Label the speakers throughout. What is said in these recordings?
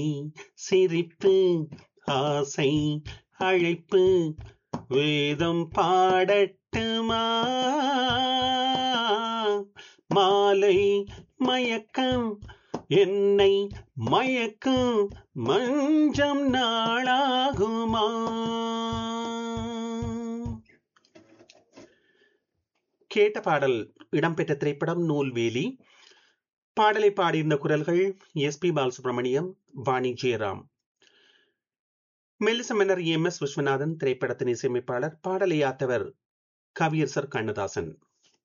Speaker 1: சிரிப்பு ஆசை அழைப்பு வேதம் பாடட்டுமா மாலை மயக்கம் என்னை மயக்கும் மஞ்சம் நாளாகுமா கேட்ட பாடல் இடம்பெற்ற திரைப்படம் நூல்வேலி பாடலை பாடியிருந்த குரல்கள் எஸ் பி பாலசுப்ரமணியம் வாணி ஜெயராம் மெல்லிச மன்னர் எம் எஸ் விஸ்வநாதன் திரைப்படத்தின் இசையமைப்பாளர் பாடலை யாத்தவர் கவியரசர் கண்ணதாசன்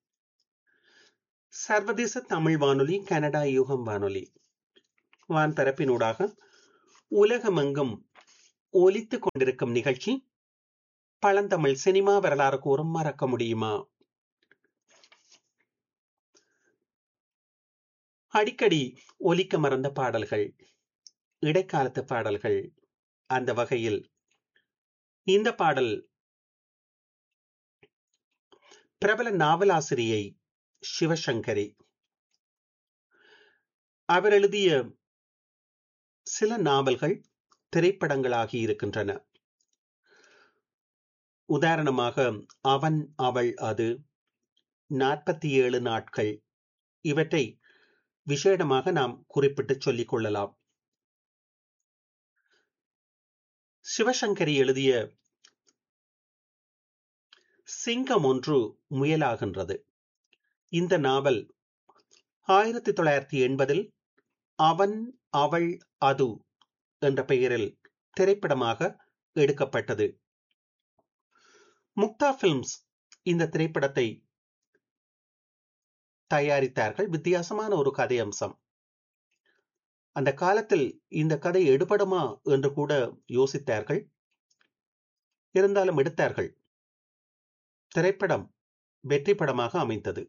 Speaker 1: சர்வதேச தமிழ் வானொலி கனடா யூகம் வானொலி வான்பரப்பினூடாக உலகமெங்கும் ஒலித்துக் கொண்டிருக்கும் நிகழ்ச்சி பழந்தமிழ் சினிமா வரலாறு கூறும் மறக்க முடியுமா அடிக்கடி ஒலிக்க மறந்த பாடல்கள் இடைக்காலத்து பாடல்கள் அந்த வகையில் இந்த பாடல் பிரபல நாவலாசிரியை சிவசங்கரி அவர் எழுதிய சில நாவல்கள் திரைப்படங்களாகி இருக்கின்றன உதாரணமாக அவன் அவள் அது நாற்பத்தி ஏழு நாட்கள் இவற்றை விசேடமாக நாம் குறிப்பிட்டு சொல்லிக் கொள்ளலாம் சிவசங்கரி எழுதிய சிங்கம் ஒன்று முயலாகின்றது இந்த நாவல் ஆயிரத்தி தொள்ளாயிரத்தி எண்பதில் அவன் அவள் அது என்ற பெயரில் திரைப்படமாக எடுக்கப்பட்டது முக்தா பிலிம்ஸ் இந்த திரைப்படத்தை தயாரித்தார்கள் வித்தியாசமான ஒரு கதை அம்சம் அந்த காலத்தில் இந்த கதை எடுபடுமா என்று கூட யோசித்தார்கள் இருந்தாலும் எடுத்தார்கள் திரைப்படம் வெற்றி படமாக அமைந்தது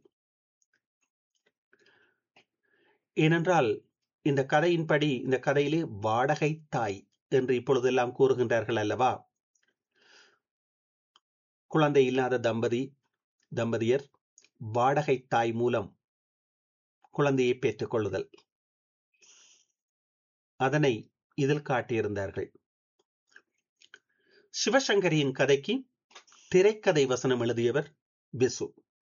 Speaker 1: ஏனென்றால் இந்த கதையின்படி இந்த கதையிலே வாடகை தாய் என்று இப்பொழுதெல்லாம் கூறுகின்றார்கள் அல்லவா குழந்தை இல்லாத தம்பதி தம்பதியர் வாடகை தாய் மூலம் குழந்தையை பெற்றுக் கொள்ளுதல் அதனை இதில் காட்டியிருந்தார்கள் சிவசங்கரியின் கதைக்கு திரைக்கதை வசனம் எழுதியவர் பிசு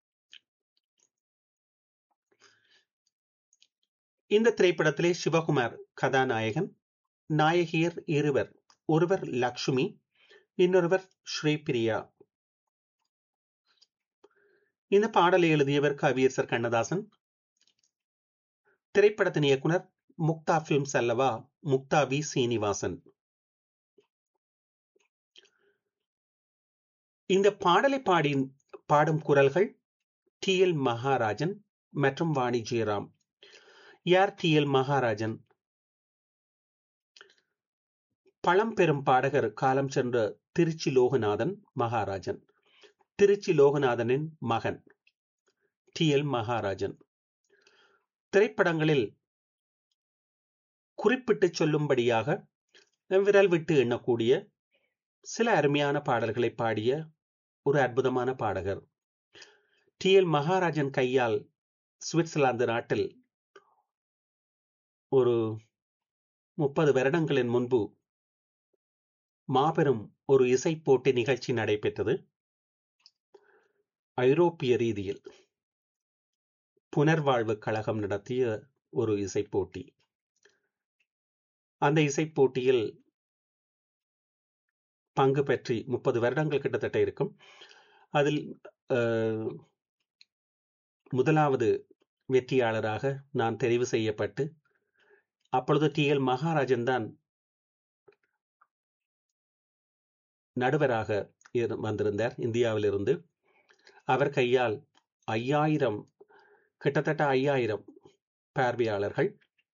Speaker 1: இந்த திரைப்படத்திலே சிவகுமார் கதாநாயகன் நாயகியர் இருவர் ஒருவர் லக்ஷ்மி இன்னொருவர் ஸ்ரீபிரியா இந்த பாடலை எழுதியவர் கவியரசர் கண்ணதாசன் திரைப்படத்தின் இயக்குனர் முக்தா பிலிம்ஸ் அல்லவா முக்தா வி சீனிவாசன் இந்த பாடலை பாடி பாடும் குரல்கள் டி எல் மகாராஜன் மற்றும் வாணி ஜெயராம் யார் டி எல் மகாராஜன் பழம்பெரும் பாடகர் காலம் சென்ற திருச்சி லோகநாதன் மகாராஜன் திருச்சி லோகநாதனின் மகன் டி எல் மகாராஜன் திரைப்படங்களில் குறிப்பிட்டு சொல்லும்படியாக விரல் விட்டு எண்ணக்கூடிய சில அருமையான பாடல்களை பாடிய ஒரு அற்புதமான பாடகர் டி எல் மகாராஜன் கையால் சுவிட்சர்லாந்து நாட்டில் ஒரு முப்பது வருடங்களின் முன்பு மாபெரும் ஒரு இசை போட்டி நிகழ்ச்சி நடைபெற்றது ஐரோப்பிய ரீதியில் புனர்வாழ்வு கழகம் நடத்திய ஒரு இசை போட்டி அந்த இசை போட்டியில் பங்கு பெற்றி முப்பது வருடங்கள் கிட்டத்தட்ட இருக்கும் அதில் முதலாவது வெற்றியாளராக நான் தெரிவு செய்யப்பட்டு அப்பொழுது டி எல் மகாராஜன் தான் நடுவராக வந்திருந்தார் இந்தியாவிலிருந்து அவர் கையால் ஐயாயிரம் கிட்டத்தட்ட ஐயாயிரம் பார்வையாளர்கள்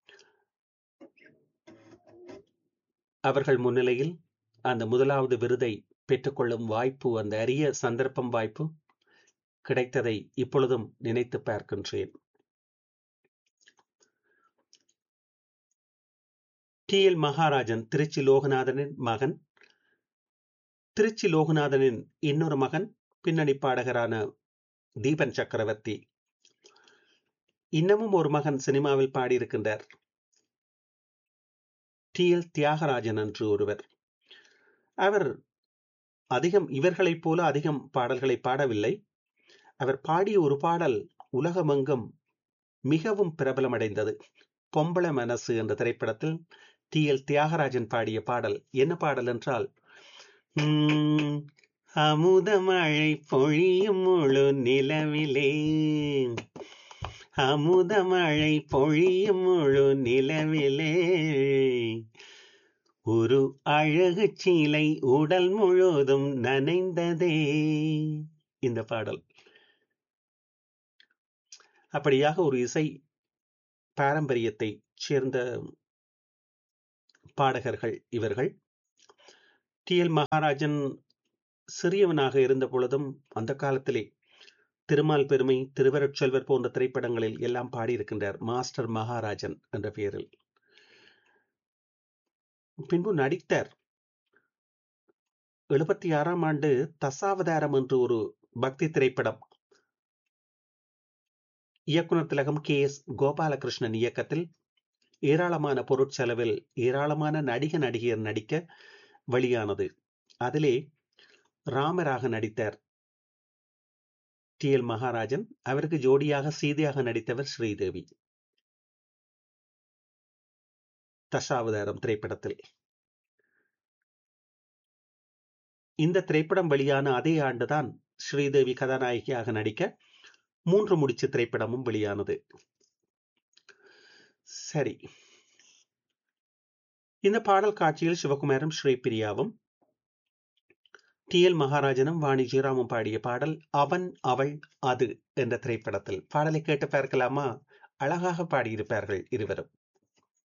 Speaker 1: அவர்கள் முன்னிலையில் அந்த முதலாவது விருதை பெற்றுக்கொள்ளும் வாய்ப்பு அந்த அரிய சந்தர்ப்பம் வாய்ப்பு கிடைத்ததை இப்பொழுதும் நினைத்து பார்க்கின்றேன் டி எல் மகாராஜன் திருச்சி லோகநாதனின் மகன் திருச்சி லோகநாதனின் இன்னொரு மகன் பின்னணி பாடகரான தீபன் சக்கரவர்த்தி இன்னமும் ஒரு மகன் சினிமாவில் பாடியிருக்கின்றார் டி எல் தியாகராஜன் என்று ஒருவர் அவர் அதிகம் இவர்களைப் போல அதிகம் பாடல்களை பாடவில்லை அவர் பாடிய ஒரு பாடல் உலகமெங்கும் மிகவும் பிரபலமடைந்தது பொம்பள மனசு என்ற திரைப்படத்தில் டி எல் தியாகராஜன் பாடிய பாடல் என்ன பாடல் என்றால் அமுத மழை பொழியும் முழு நிலவிலே அமுத மழை பொழியும் முழு நிலவிலே ஒரு அழகு சீலை உடல் முழுவதும் நனைந்ததே இந்த பாடல் அப்படியாக ஒரு இசை பாரம்பரியத்தை சேர்ந்த பாடகர்கள் இவர்கள் டி எல் மகாராஜன் சிறியவனாக இருந்த பொழுதும் அந்த காலத்திலே திருமால் பெருமை திருவருட்செல்வர் போன்ற திரைப்படங்களில் எல்லாம் பாடியிருக்கின்றார் மாஸ்டர் மகாராஜன் என்ற பெயரில் பின்பு நடித்தார் எழுபத்தி ஆறாம் ஆண்டு தசாவதாரம் என்று ஒரு பக்தி திரைப்படம் இயக்குனர் திலகம் கே எஸ் கோபாலகிருஷ்ணன் இயக்கத்தில் ஏராளமான பொருட்செலவில் ஏராளமான நடிக நடிகையர் நடிக்க வெளியானது அதிலே ராமராக நடித்தார் டி எல் மகாராஜன் அவருக்கு ஜோடியாக சீதையாக நடித்தவர் ஸ்ரீதேவி தசாவதாரம் திரைப்படத்தில் இந்த திரைப்படம் வெளியான அதே ஆண்டுதான் ஸ்ரீதேவி கதாநாயகியாக நடிக்க மூன்று முடிச்சு திரைப்படமும் வெளியானது சரி இந்த பாடல் காட்சியில் சிவகுமாரும் ஸ்ரீபிரியாவும் டி எல் மகாராஜனும் வாணி ஜீராமும் பாடிய பாடல் அவன் அவள் அது என்ற திரைப்படத்தில் பாடலை கேட்டு பார்க்கலாமா அழகாக பாடியிருப்பார்கள் இருவரும்